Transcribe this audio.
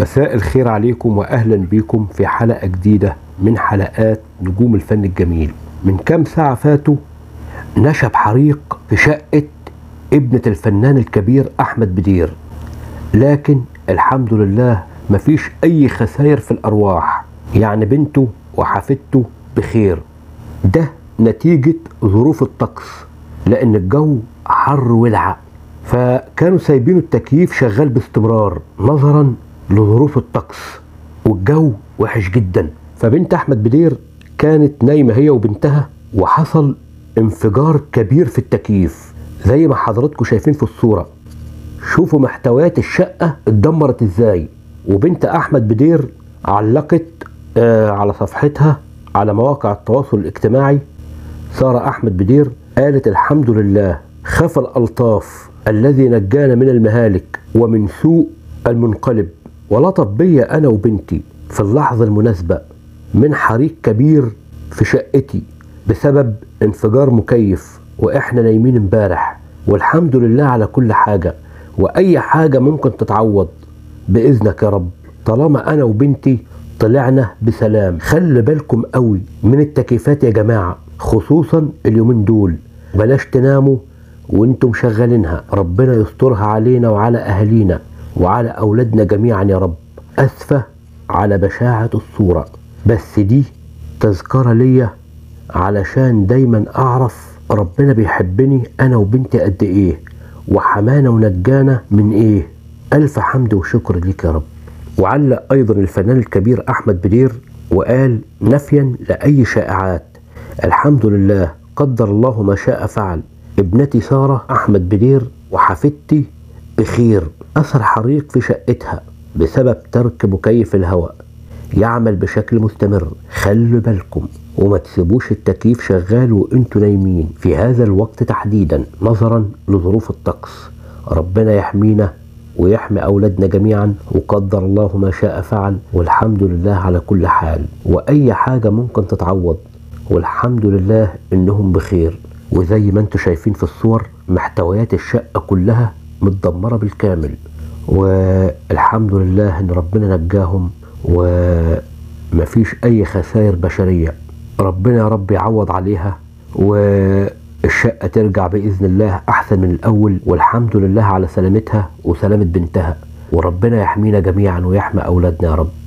مساء الخير عليكم واهلا بيكم في حلقه جديده من حلقات نجوم الفن الجميل من كام ساعه فاتوا نشب حريق في شقه ابنه الفنان الكبير احمد بدير لكن الحمد لله مفيش اي خسائر في الارواح يعني بنته وحفيدته بخير ده نتيجه ظروف الطقس لان الجو حر ولع فكانوا سايبين التكييف شغال باستمرار نظرا لظروف الطقس والجو وحش جدا فبنت احمد بدير كانت نايمه هي وبنتها وحصل انفجار كبير في التكييف زي ما حضراتكم شايفين في الصوره شوفوا محتويات الشقه اتدمرت ازاي وبنت احمد بدير علقت آه على صفحتها على مواقع التواصل الاجتماعي ساره احمد بدير قالت الحمد لله خاف الالطاف الذي نجانا من المهالك ومن سوء المنقلب ولطف بيا انا وبنتي في اللحظه المناسبه من حريق كبير في شقتي بسبب انفجار مكيف واحنا نايمين امبارح والحمد لله على كل حاجه واي حاجه ممكن تتعوض باذنك يا رب طالما انا وبنتي طلعنا بسلام خلي بالكم قوي من التكييفات يا جماعه خصوصا اليومين دول بلاش تناموا وانتم شغالينها ربنا يسترها علينا وعلى اهالينا وعلى اولادنا جميعا يا رب اسفه على بشاعه الصوره بس دي تذكره ليا علشان دايما اعرف ربنا بيحبني انا وبنتي قد ايه وحمانا ونجانا من ايه الف حمد وشكر ليك يا رب وعلق ايضا الفنان الكبير احمد بدير وقال نفيا لاي شائعات الحمد لله قدر الله ما شاء فعل ابنتي ساره احمد بدير وحفيدتي بخير اثر حريق في شقتها بسبب ترك مكيف الهواء يعمل بشكل مستمر خلوا بالكم وما تسيبوش التكييف شغال وانتوا نايمين في هذا الوقت تحديدا نظرا لظروف الطقس ربنا يحمينا ويحمي أولادنا جميعا وقدر الله ما شاء فعل والحمد لله على كل حال وأي حاجة ممكن تتعوض والحمد لله إنهم بخير وزي ما انتم شايفين في الصور محتويات الشقة كلها متدمرة بالكامل والحمد لله إن ربنا نجاهم ومفيش أي خسائر بشرية ربنا يا رب يعوض عليها والشقة ترجع بإذن الله أحسن من الأول والحمد لله على سلامتها وسلامة بنتها وربنا يحمينا جميعا ويحمي أولادنا يا رب